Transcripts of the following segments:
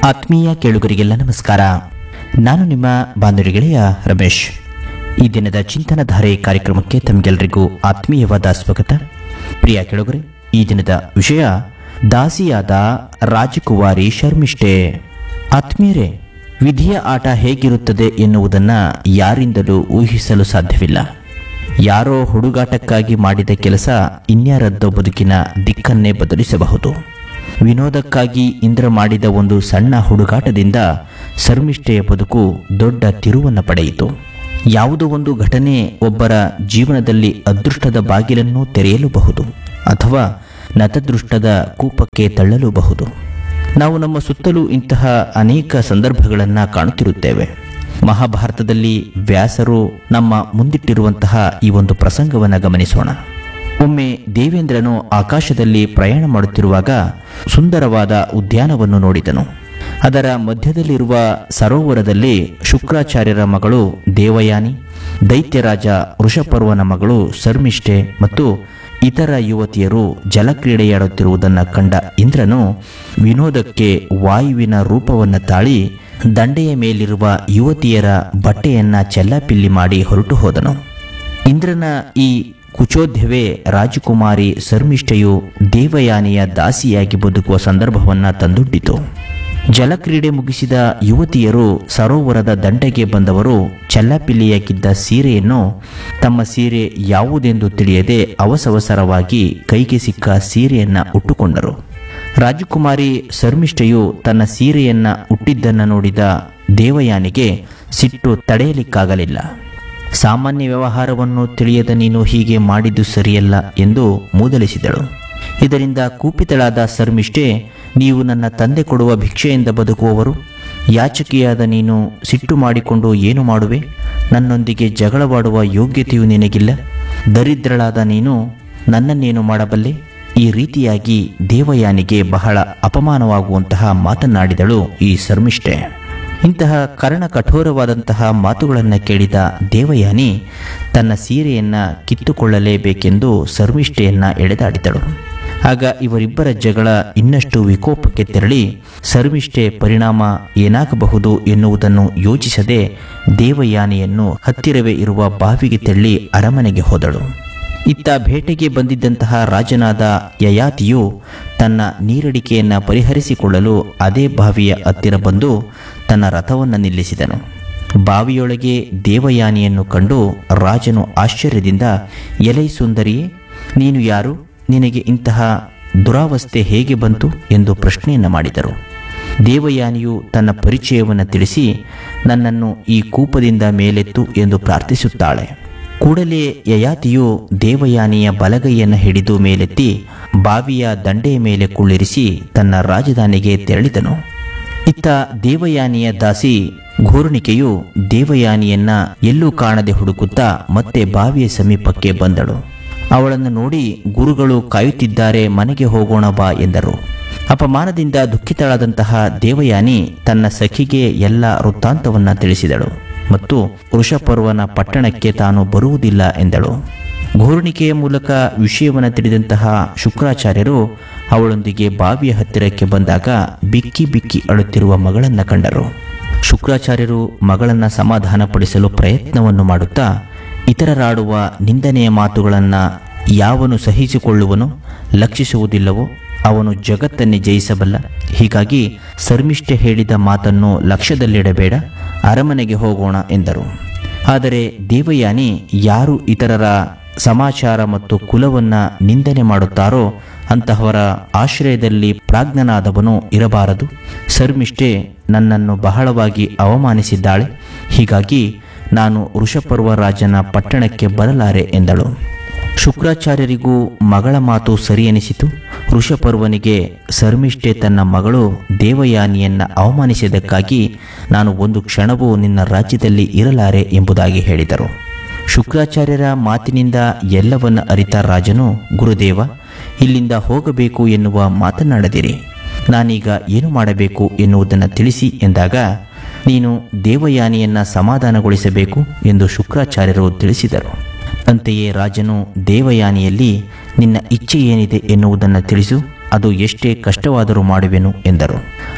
ಆತ್ಮೀಯ ಕೇಳುಗರಿಗೆಲ್ಲ ನಮಸ್ಕಾರ ನಾನು ನಿಮ್ಮ ಬಾಂಧವ್ಯ ಗೆಳೆಯ ರಮೇಶ್ ಈ ದಿನದ ಚಿಂತನಧಾರೆ ಕಾರ್ಯಕ್ರಮಕ್ಕೆ ತಮಗೆಲ್ಲರಿಗೂ ಆತ್ಮೀಯವಾದ ಸ್ವಾಗತ ಪ್ರಿಯ ಕೇಳುಗರೆ ಈ ದಿನದ ವಿಷಯ ದಾಸಿಯಾದ ರಾಜಕುಮಾರಿ ಶರ್ಮಿಷ್ಠೆ ಆತ್ಮೀಯರೇ ವಿಧಿಯ ಆಟ ಹೇಗಿರುತ್ತದೆ ಎನ್ನುವುದನ್ನು ಯಾರಿಂದಲೂ ಊಹಿಸಲು ಸಾಧ್ಯವಿಲ್ಲ ಯಾರೋ ಹುಡುಗಾಟಕ್ಕಾಗಿ ಮಾಡಿದ ಕೆಲಸ ಇನ್ಯಾರದ್ದೋ ಬದುಕಿನ ದಿಕ್ಕನ್ನೇ ಬದಲಿಸಬಹುದು ವಿನೋದಕ್ಕಾಗಿ ಇಂದ್ರ ಮಾಡಿದ ಒಂದು ಸಣ್ಣ ಹುಡುಗಾಟದಿಂದ ಶರ್ಮಿಷ್ಠೆಯ ಬದುಕು ದೊಡ್ಡ ತಿರುವನ್ನು ಪಡೆಯಿತು ಯಾವುದೋ ಒಂದು ಘಟನೆ ಒಬ್ಬರ ಜೀವನದಲ್ಲಿ ಅದೃಷ್ಟದ ಬಾಗಿಲನ್ನು ತೆರೆಯಲೂಬಹುದು ಅಥವಾ ನತದೃಷ್ಟದ ಕೂಪಕ್ಕೆ ತಳ್ಳಲೂಬಹುದು ನಾವು ನಮ್ಮ ಸುತ್ತಲೂ ಇಂತಹ ಅನೇಕ ಸಂದರ್ಭಗಳನ್ನು ಕಾಣುತ್ತಿರುತ್ತೇವೆ ಮಹಾಭಾರತದಲ್ಲಿ ವ್ಯಾಸರು ನಮ್ಮ ಮುಂದಿಟ್ಟಿರುವಂತಹ ಈ ಒಂದು ಪ್ರಸಂಗವನ್ನು ಗಮನಿಸೋಣ ಒಮ್ಮೆ ದೇವೇಂದ್ರನು ಆಕಾಶದಲ್ಲಿ ಪ್ರಯಾಣ ಮಾಡುತ್ತಿರುವಾಗ ಸುಂದರವಾದ ಉದ್ಯಾನವನ್ನು ನೋಡಿದನು ಅದರ ಮಧ್ಯದಲ್ಲಿರುವ ಸರೋವರದಲ್ಲಿ ಶುಕ್ರಾಚಾರ್ಯರ ಮಗಳು ದೇವಯಾನಿ ದೈತ್ಯರಾಜ ವೃಷಪರ್ವನ ಮಗಳು ಶರ್ಮಿಷ್ಠೆ ಮತ್ತು ಇತರ ಯುವತಿಯರು ಜಲಕ್ರೀಡೆಯಾಡುತ್ತಿರುವುದನ್ನು ಕಂಡ ಇಂದ್ರನು ವಿನೋದಕ್ಕೆ ವಾಯುವಿನ ರೂಪವನ್ನು ತಾಳಿ ದಂಡೆಯ ಮೇಲಿರುವ ಯುವತಿಯರ ಬಟ್ಟೆಯನ್ನ ಚೆಲ್ಲಾಪಿಲ್ಲಿ ಮಾಡಿ ಹೊರಟು ಹೋದನು ಇಂದ್ರನ ಈ ಕುಚೋದ್ಯವೇ ರಾಜಕುಮಾರಿ ಶರ್ಮಿಷ್ಠೆಯು ದೇವಯಾನಿಯ ದಾಸಿಯಾಗಿ ಬದುಕುವ ಸಂದರ್ಭವನ್ನು ತಂದೊಡ್ಡಿತು ಜಲಕ್ರೀಡೆ ಮುಗಿಸಿದ ಯುವತಿಯರು ಸರೋವರದ ದಂಡೆಗೆ ಬಂದವರು ಚೆಲ್ಲಾಪಿಲ್ಲಿಯಾಗಿದ್ದ ಸೀರೆಯನ್ನು ತಮ್ಮ ಸೀರೆ ಯಾವುದೆಂದು ತಿಳಿಯದೆ ಅವಸವಸರವಾಗಿ ಕೈಗೆ ಸಿಕ್ಕ ಸೀರೆಯನ್ನ ಉಟ್ಟುಕೊಂಡರು ರಾಜಕುಮಾರಿ ಶರ್ಮಿಷ್ಠೆಯು ತನ್ನ ಸೀರೆಯನ್ನ ಉಟ್ಟಿದ್ದನ್ನು ನೋಡಿದ ದೇವಯಾನಿಗೆ ಸಿಟ್ಟು ತಡೆಯಲಿಕ್ಕಾಗಲಿಲ್ಲ ಸಾಮಾನ್ಯ ವ್ಯವಹಾರವನ್ನು ತಿಳಿಯದ ನೀನು ಹೀಗೆ ಮಾಡಿದ್ದು ಸರಿಯಲ್ಲ ಎಂದು ಮೂದಲಿಸಿದಳು ಇದರಿಂದ ಕೂಪಿತಳಾದ ಶರ್ಮಿಷ್ಠೆ ನೀವು ನನ್ನ ತಂದೆ ಕೊಡುವ ಭಿಕ್ಷೆಯಿಂದ ಬದುಕುವವರು ಯಾಚಕಿಯಾದ ನೀನು ಸಿಟ್ಟು ಮಾಡಿಕೊಂಡು ಏನು ಮಾಡುವೆ ನನ್ನೊಂದಿಗೆ ಜಗಳವಾಡುವ ಯೋಗ್ಯತೆಯು ನಿನಗಿಲ್ಲ ದರಿದ್ರಳಾದ ನೀನು ನನ್ನನ್ನೇನು ಮಾಡಬಲ್ಲೆ ಈ ರೀತಿಯಾಗಿ ದೇವಯಾನಿಗೆ ಬಹಳ ಅಪಮಾನವಾಗುವಂತಹ ಮಾತನಾಡಿದಳು ಈ ಶರ್ಮಿಷ್ಠೆ ಇಂತಹ ಕರ್ಣ ಕಠೋರವಾದಂತಹ ಮಾತುಗಳನ್ನು ಕೇಳಿದ ದೇವಯಾನಿ ತನ್ನ ಸೀರೆಯನ್ನ ಕಿತ್ತುಕೊಳ್ಳಲೇಬೇಕೆಂದು ಶರ್ಮಿಷ್ಠೆಯನ್ನ ಎಳೆದಾಡಿದಳು ಆಗ ಇವರಿಬ್ಬರ ಜಗಳ ಇನ್ನಷ್ಟು ವಿಕೋಪಕ್ಕೆ ತೆರಳಿ ಶರ್ಮಿಷ್ಠೆ ಪರಿಣಾಮ ಏನಾಗಬಹುದು ಎನ್ನುವುದನ್ನು ಯೋಚಿಸದೆ ದೇವಯಾನಿಯನ್ನು ಹತ್ತಿರವೇ ಇರುವ ಬಾವಿಗೆ ತೆಳ್ಳಿ ಅರಮನೆಗೆ ಹೋದಳು ಇತ್ತ ಬೇಟೆಗೆ ಬಂದಿದ್ದಂತಹ ರಾಜನಾದ ಯಯಾತಿಯು ತನ್ನ ನೀರಡಿಕೆಯನ್ನು ಪರಿಹರಿಸಿಕೊಳ್ಳಲು ಅದೇ ಬಾವಿಯ ಹತ್ತಿರ ಬಂದು ತನ್ನ ರಥವನ್ನು ನಿಲ್ಲಿಸಿದನು ಬಾವಿಯೊಳಗೆ ದೇವಯಾನಿಯನ್ನು ಕಂಡು ರಾಜನು ಆಶ್ಚರ್ಯದಿಂದ ಎಲೈ ಸುಂದರಿಯೇ ನೀನು ಯಾರು ನಿನಗೆ ಇಂತಹ ದುರಾವಸ್ಥೆ ಹೇಗೆ ಬಂತು ಎಂದು ಪ್ರಶ್ನೆಯನ್ನು ಮಾಡಿದರು ದೇವಯಾನಿಯು ತನ್ನ ಪರಿಚಯವನ್ನು ತಿಳಿಸಿ ನನ್ನನ್ನು ಈ ಕೂಪದಿಂದ ಮೇಲೆತ್ತು ಎಂದು ಪ್ರಾರ್ಥಿಸುತ್ತಾಳೆ ಕೂಡಲೇ ಯಯಾತಿಯು ದೇವಯಾನಿಯ ಬಲಗೈಯನ್ನು ಹಿಡಿದು ಮೇಲೆತ್ತಿ ಬಾವಿಯ ದಂಡೆಯ ಮೇಲೆ ಕುಳ್ಳಿರಿಸಿ ತನ್ನ ರಾಜಧಾನಿಗೆ ತೆರಳಿದನು ಇತ್ತ ದೇವಯಾನಿಯ ದಾಸಿ ಘೂರ್ಣಿಕೆಯು ದೇವಯಾನಿಯನ್ನ ಎಲ್ಲೂ ಕಾಣದೆ ಹುಡುಕುತ್ತಾ ಮತ್ತೆ ಬಾವಿಯ ಸಮೀಪಕ್ಕೆ ಬಂದಳು ಅವಳನ್ನು ನೋಡಿ ಗುರುಗಳು ಕಾಯುತ್ತಿದ್ದಾರೆ ಮನೆಗೆ ಹೋಗೋಣ ಬಾ ಎಂದರು ಅಪಮಾನದಿಂದ ದುಃಖಿತಳಾದಂತಹ ದೇವಯಾನಿ ತನ್ನ ಸಖಿಗೆ ಎಲ್ಲ ವೃತ್ತಾಂತವನ್ನ ತಿಳಿಸಿದಳು ಮತ್ತು ವೃಷಪರ್ವನ ಪಟ್ಟಣಕ್ಕೆ ತಾನು ಬರುವುದಿಲ್ಲ ಎಂದಳು ಘೂರ್ಣಿಕೆಯ ಮೂಲಕ ವಿಷಯವನ್ನು ತಿಳಿದಂತಹ ಶುಕ್ರಾಚಾರ್ಯರು ಅವಳೊಂದಿಗೆ ಬಾವಿಯ ಹತ್ತಿರಕ್ಕೆ ಬಂದಾಗ ಬಿಕ್ಕಿ ಬಿಕ್ಕಿ ಅಳುತ್ತಿರುವ ಮಗಳನ್ನು ಕಂಡರು ಶುಕ್ರಾಚಾರ್ಯರು ಮಗಳನ್ನು ಸಮಾಧಾನಪಡಿಸಲು ಪ್ರಯತ್ನವನ್ನು ಮಾಡುತ್ತಾ ಇತರರಾಡುವ ನಿಂದನೆಯ ಮಾತುಗಳನ್ನು ಯಾವನು ಸಹಿಸಿಕೊಳ್ಳುವನೋ ಲಕ್ಷಿಸುವುದಿಲ್ಲವೋ ಅವನು ಜಗತ್ತನ್ನೇ ಜಯಿಸಬಲ್ಲ ಹೀಗಾಗಿ ಶರ್ಮಿಷ್ಠೆ ಹೇಳಿದ ಮಾತನ್ನು ಲಕ್ಷ್ಯದಲ್ಲಿಡಬೇಡ ಅರಮನೆಗೆ ಹೋಗೋಣ ಎಂದರು ಆದರೆ ದೇವಯಾನಿ ಯಾರು ಇತರರ ಸಮಾಚಾರ ಮತ್ತು ಕುಲವನ್ನ ನಿಂದನೆ ಮಾಡುತ್ತಾರೋ ಅಂತಹವರ ಆಶ್ರಯದಲ್ಲಿ ಪ್ರಾಜ್ಞನಾದವನು ಇರಬಾರದು ಶರ್ಮಿಷ್ಠೆ ನನ್ನನ್ನು ಬಹಳವಾಗಿ ಅವಮಾನಿಸಿದ್ದಾಳೆ ಹೀಗಾಗಿ ನಾನು ವೃಷಪರ್ವ ರಾಜನ ಪಟ್ಟಣಕ್ಕೆ ಬರಲಾರೆ ಎಂದಳು ಶುಕ್ರಾಚಾರ್ಯರಿಗೂ ಮಗಳ ಮಾತು ಸರಿ ಎನಿಸಿತು ಋಷಪರ್ವನಿಗೆ ಶರ್ಮಿಷ್ಠೆ ತನ್ನ ಮಗಳು ದೇವಯಾನಿಯನ್ನ ಅವಮಾನಿಸಿದ್ದಕ್ಕಾಗಿ ನಾನು ಒಂದು ಕ್ಷಣವೂ ನಿನ್ನ ರಾಜ್ಯದಲ್ಲಿ ಇರಲಾರೆ ಎಂಬುದಾಗಿ ಹೇಳಿದರು ಶುಕ್ರಾಚಾರ್ಯರ ಮಾತಿನಿಂದ ಎಲ್ಲವನ್ನ ಅರಿತ ರಾಜನು ಗುರುದೇವ ಇಲ್ಲಿಂದ ಹೋಗಬೇಕು ಎನ್ನುವ ಮಾತನಾಡದಿರಿ ನಾನೀಗ ಏನು ಮಾಡಬೇಕು ಎನ್ನುವುದನ್ನು ತಿಳಿಸಿ ಎಂದಾಗ ನೀನು ದೇವಯಾನಿಯನ್ನ ಸಮಾಧಾನಗೊಳಿಸಬೇಕು ಎಂದು ಶುಕ್ರಾಚಾರ್ಯರು ತಿಳಿಸಿದರು ಅಂತೆಯೇ ರಾಜನು ದೇವಯಾನಿಯಲ್ಲಿ ನಿನ್ನ ಇಚ್ಛೆ ಏನಿದೆ ಎನ್ನುವುದನ್ನು ತಿಳಿಸು ಅದು ಎಷ್ಟೇ ಕಷ್ಟವಾದರೂ ಮಾಡುವೆನು ಎಂದರು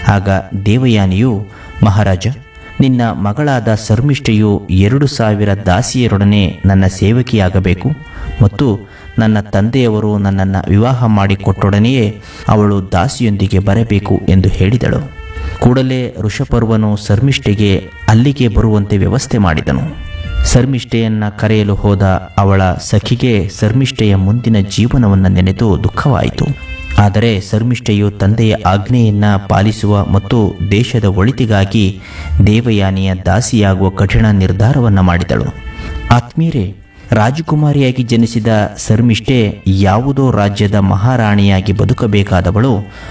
ಆಗ ದೇವಯಾನಿಯು ಮಹಾರಾಜ ನಿನ್ನ ಮಗಳಾದ ಶರ್ಮಿಷ್ಠೆಯು ಎರಡು ಸಾವಿರ ದಾಸಿಯರೊಡನೆ ನನ್ನ ಸೇವಕಿಯಾಗಬೇಕು ಮತ್ತು ನನ್ನ ತಂದೆಯವರು ನನ್ನನ್ನು ವಿವಾಹ ಮಾಡಿಕೊಟ್ಟೊಡನೆಯೇ ಅವಳು ದಾಸಿಯೊಂದಿಗೆ ಬರಬೇಕು ಎಂದು ಹೇಳಿದಳು ಕೂಡಲೇ ಋಷಪರ್ವನು ಶರ್ಮಿಷ್ಠೆಗೆ ಅಲ್ಲಿಗೆ ಬರುವಂತೆ ವ್ಯವಸ್ಥೆ ಮಾಡಿದನು ಶರ್ಮಿಷ್ಠೆಯನ್ನ ಕರೆಯಲು ಹೋದ ಅವಳ ಸಖಿಗೆ ಶರ್ಮಿಷ್ಠೆಯ ಮುಂದಿನ ಜೀವನವನ್ನು ನೆನೆದು ದುಃಖವಾಯಿತು ಆದರೆ ಶರ್ಮಿಷ್ಠೆಯು ತಂದೆಯ ಆಜ್ಞೆಯನ್ನ ಪಾಲಿಸುವ ಮತ್ತು ದೇಶದ ಒಳಿತಿಗಾಗಿ ದೇವಯಾನಿಯ ದಾಸಿಯಾಗುವ ಕಠಿಣ ನಿರ್ಧಾರವನ್ನು ಮಾಡಿದಳು ಆತ್ಮೀಯರೇ ರಾಜಕುಮಾರಿಯಾಗಿ ಜನಿಸಿದ ಶರ್ಮಿಷ್ಠೆ ಯಾವುದೋ ರಾಜ್ಯದ ಮಹಾರಾಣಿಯಾಗಿ ಬದುಕಬೇಕಾದವಳು